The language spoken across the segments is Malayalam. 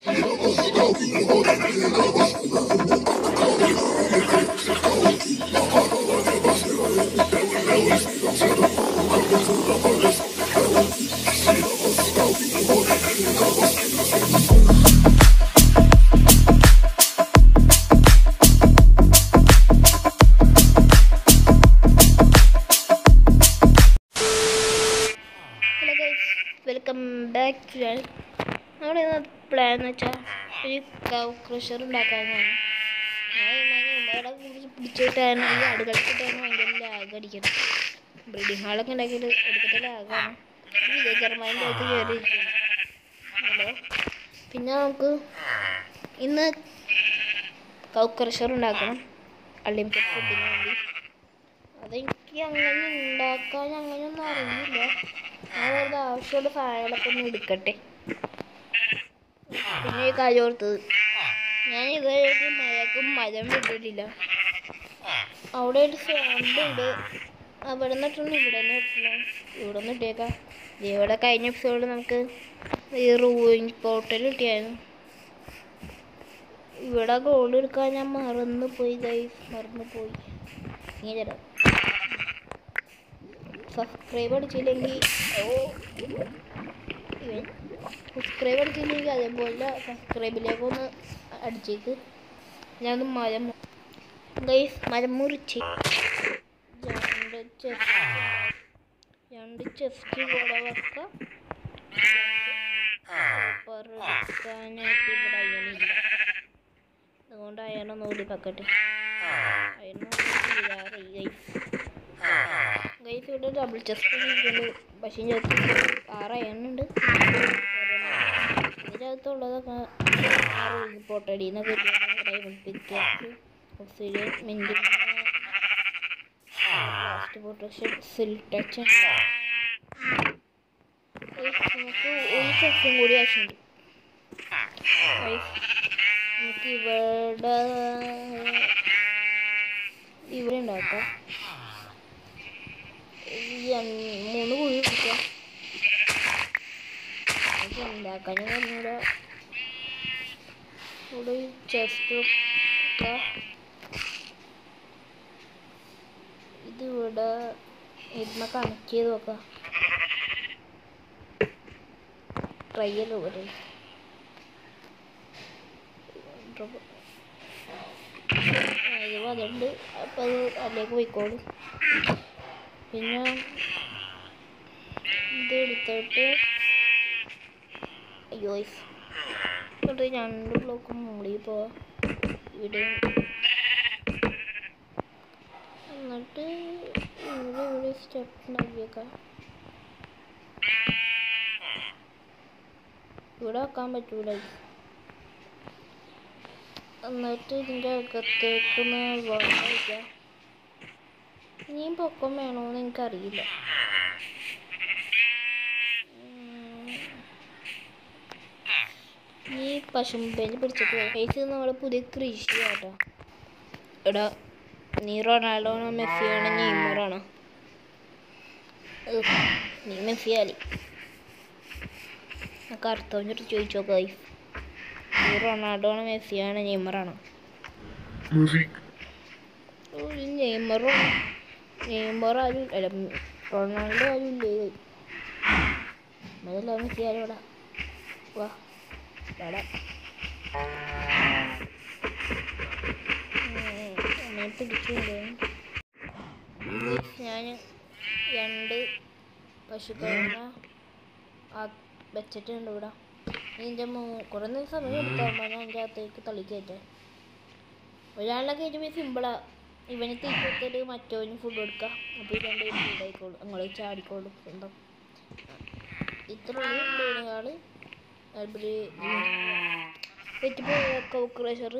Hello guys welcome back to നമ്മുടെ ഇന്നത്തെ പ്ലാൻ എന്ന് വെച്ചാൽ ഒരു കൗ ക്രഷർ ഉണ്ടാക്കാനാണ് ഞാൻ ഇങ്ങനെ ഉമ്മയുടെ കുറിച്ച് പിടിച്ചിട്ടാണ് ഈ അടുക്കളക്കിട്ടാണ് ഭയങ്കര ലാഗ് അടിക്കണം ബ്രീഡിംഗ് ഹാളൊക്കെ ഉണ്ടാക്കിയിട്ട് എടുക്കത്തെ ലാഗാണ് വിജയകരമായിട്ട് അകത്ത് കയറിയിരിക്കണം ഹലോ പിന്നെ നമുക്ക് ഇന്ന് കൗ ക്രഷർ ഉണ്ടാക്കണം അൺലിമിറ്റഡ് ഫുഡിന് വേണ്ടി അതെനിക്ക് അങ്ങനെ ഉണ്ടാക്കാൻ അങ്ങനെയൊന്നും അറിയില്ല ഞാൻ വെറുതെ ആവശ്യമുള്ള സാധനങ്ങളൊക്കെ ഒന്ന് എടുക്കട്ടെ പിന്നെ ഈ കാര്യം ഓർത്തത് ഞാൻ ഇതുവരെ മഴക്കും മരം വിട്ടിട്ടില്ല അവിടെ ഒരു സൗണ്ട് ഉണ്ട് അവിടെ നിന്നിട്ടുണ്ട് ഇവിടെ നിന്ന് ഇട്ടില്ല ഇവിടെ നിന്ന് ഇട്ടേക്കാം ഇവിടെ കഴിഞ്ഞ എപ്പിസോഡിൽ നമുക്ക് ഈ റൂയിങ് പോർട്ടൽ കിട്ടിയായിരുന്നു ഇവിടെ ഗോൾഡ് എടുക്കാൻ ഞാൻ മറന്നു പോയി ഗൈസ് മറന്നു പോയി ഇങ്ങനെ തരാം സബ്സ്ക്രൈബ് അടിച്ചില്ലെങ്കിൽ ഓ ഇവൻ സബ്സ്ക്രൈബ് അടിച്ചില്ലെങ്കിൽ അതേപോലെ സബ്സ്ക്രൈബിലേക്ക് ഒന്ന് അടിച്ചേക്ക് ഞാൻ മരം ഗൈസ് മരം മുറിച്ച് രണ്ട് ചെസ്റ്റ് രണ്ട് ചെസ്റ്റ് കൂടെ വെക്കാം പേപ്പർ എടുക്കാനായിട്ട് ഇവിടെ അയ്യണില്ല അതുകൊണ്ട് അയ്യണൊന്നും കൂടി വെക്കട്ടെ അയ്യണം തീരാറ് ഗൈസ് ഗൈസ് ഇവിടെ ഡബിൾ ചെസ്റ്റ് ഇരിക്കുന്നുണ്ട് പക്ഷേ ഇതിനകത്ത് ആറ് എണ്ണുണ്ട് ഇതിനകത്തുള്ളതൊക്കെ ആറ് പൊട്ടടിന്നൊക്കെ ഡയമണ്ട് പിക്കാസ് ഒബ്സിഡിയൻ മിൻറ്റ് ലാസ്റ്റ് പ്രൊട്ടക്ഷൻ സിൽ ടച്ച് നമുക്ക് ഒരു ചെസ്റ്റും കൂടി ആവശ്യമുണ്ട് Guys, നമുക്ക് ഇവിടെ ഇവിടെ ഉണ്ടാക്കാം ഈ അൻ- മൂന്ന് കുഴി കുടിക്കാം ഇത് ഉണ്ടാക്കാൻ പറഞ്ഞൂടെ ഇവിടെ ചെസ്റ്റ് ഇത് ഇവിടെ ഇതിനെ കണക്ട് ചെയ്ത് നോക്കാം ട്രയൽ ഇവിടെ ഇത് അതുണ്ട് അപ്പം അത് അതിലേക്ക് പോയിക്കോളും പിന്നെ ഇത് എടുത്തിട്ട് അയ്യോ എന്നിട്ട് രണ്ട് ബ്ലോക്ക് മുകളിൽ പോവാം ഇവിടെ എന്നിട്ട് ഇവിടെ ഇവിടെ സ്റ്റെപ്പ് ഉണ്ടാക്കിയേക്കാം ഇവിടെ വെക്കാൻ പറ്റൂല എന്നിട്ട് ഇതിൻ്റെ അകത്തേക്ക് വെള്ളം ഒഴിക്കാം ഇനിയും പൊക്കം വേണമെന്ന് എനിക്കറിയില്ല ഉം. ഈ പശുമ്പേല് പിടിച്ചിട്ട് ഫേസ് നമ്മൾ പുതിയ കൃഷി കേട്ടോ എടാ നീ റൊണാൾഡോണോ മെസ്സിയാണോ നെയ്മറാണോ ഉഫ്, നീ മെസ്സിയാലി നമുക്ക് അർത്ഥം വെച്ചിട്ട് ചോദിച്ചോ ഗൈസ് നീ റൊണാൾഡോണോ മെസ്സിയാണോ നെയ്മറാണോ ഒരു നെയ്മറും നെയ്മർ ആരും അല്ല ഉം, റൊണാൾഡോ ആരും ഇല്ലേ അതല്ല മെസ്സി ആരും ഇവിടെ വാ ഇവിടെ അങ്ങനെ പിടിച്ചിട്ടുണ്ട് ഞാൻ രണ്ട് പശുക്കളെ ആ വെച്ചിട്ടുണ്ട് ഇവിടെ ഇതിൻ്റെ മൂ കുറേ നേരം സമയം എടുത്താൽ ഞാൻ അതിൻ്റെ അകത്തേക്ക് തള്ളി കയറ്റാൻ ഒരാളെ കയറ്റുമ്പോൾ സിമ്പിളാ ഇവന് തീറ്റത്തിട്ട് മറ്റവന് ഫുഡ് കൊടുക്കാം അപ്പോൾ ഈ രണ്ട് ഫുഡ് ആയിക്കോളും അങ്ങോട്ട് ചാടിക്കോളും സ്വന്തം ഇത്ര ഉള്ളു അവര് വെറ്റിപ്പോ ക്രഷർ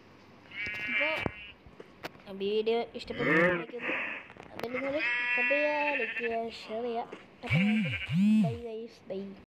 അപ്പോൾ വീഡിയോ ഇഷ്ടപ്പെട്ടു അപ്പോൾ നിങ്ങൾ സബ് ചെയ്യുക ലൈക്ക് ചെയ്യുക ഷെയർ ചെയ്യുക അപ്പോൾ ബൈ ഗൈസ് ബൈ